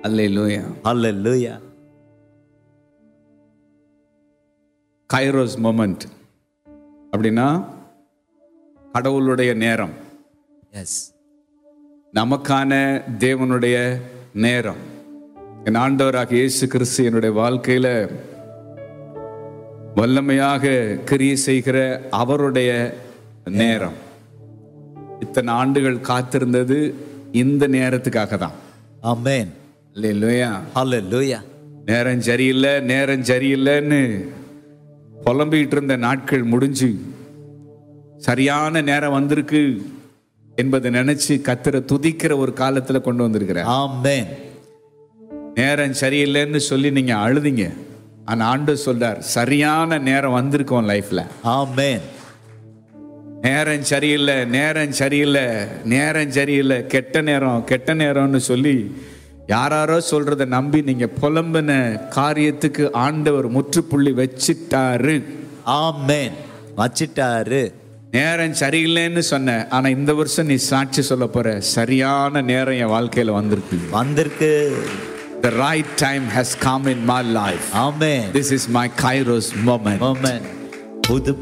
அல்லேலூயா Hallelujah. Kairos moment அப்படின்னா கடவுளுடைய நேரம் Yes. நமக்கான தேவனுடைய நேரம் என் ஆண்டவராக இயேசு கிறிஸ்து என்னுடைய வாழ்க்கையில வல்லமையாக கிரியை செய்கிற அவருடைய நேரம் இத்தனை ஆண்டுகள் காத்திருந்தது இந்த நேரத்துக்காக தான் Amen. இல்லையா Hallelujah. நேரம் சரியில்லை நேரம் சரியில்லைன்னு புலம்பிக்கிட்டு இருந்த நாட்கள் முடிஞ்சு சரியான நேரம் வந்திருக்கு என்பதை நினைச்சு கத்தரை துதிக்கிற ஒரு காலத்துல கொண்டு வந்திருக்கிறேன் Amen. நேரம் சரியில்லைன்னு சொல்லி நீங்க அழுதிங்க ஆனா ஆண்டு சொல்றார் சரியான நேரம் வந்திருக்கும் லைஃப்ல Amen. நேரம் சரியில்லை நேரம் சரியில்லை நேரம் சரியில்லை கெட்ட நேரம் கெட்ட நேரம்னு சொல்லி யாராரோ சொல்றத நம்பி நீங்க புலம்பின காரியத்துக்கு ஆண்டவர் முற்றுப்புள்ளி வச்சிட்டாரு Amen. வச்சிட்டாரு நேரம் சரியில்லைன்னு சொன்ன ஆனா இந்த வருஷம் நீ சாட்சி சொல்ல போற சரியான நேரம் என் வாழ்க்கையில வந்திருக்கு வந்திருக்கு the right time has come in my life Amen. this is my kairos moment Amen. புது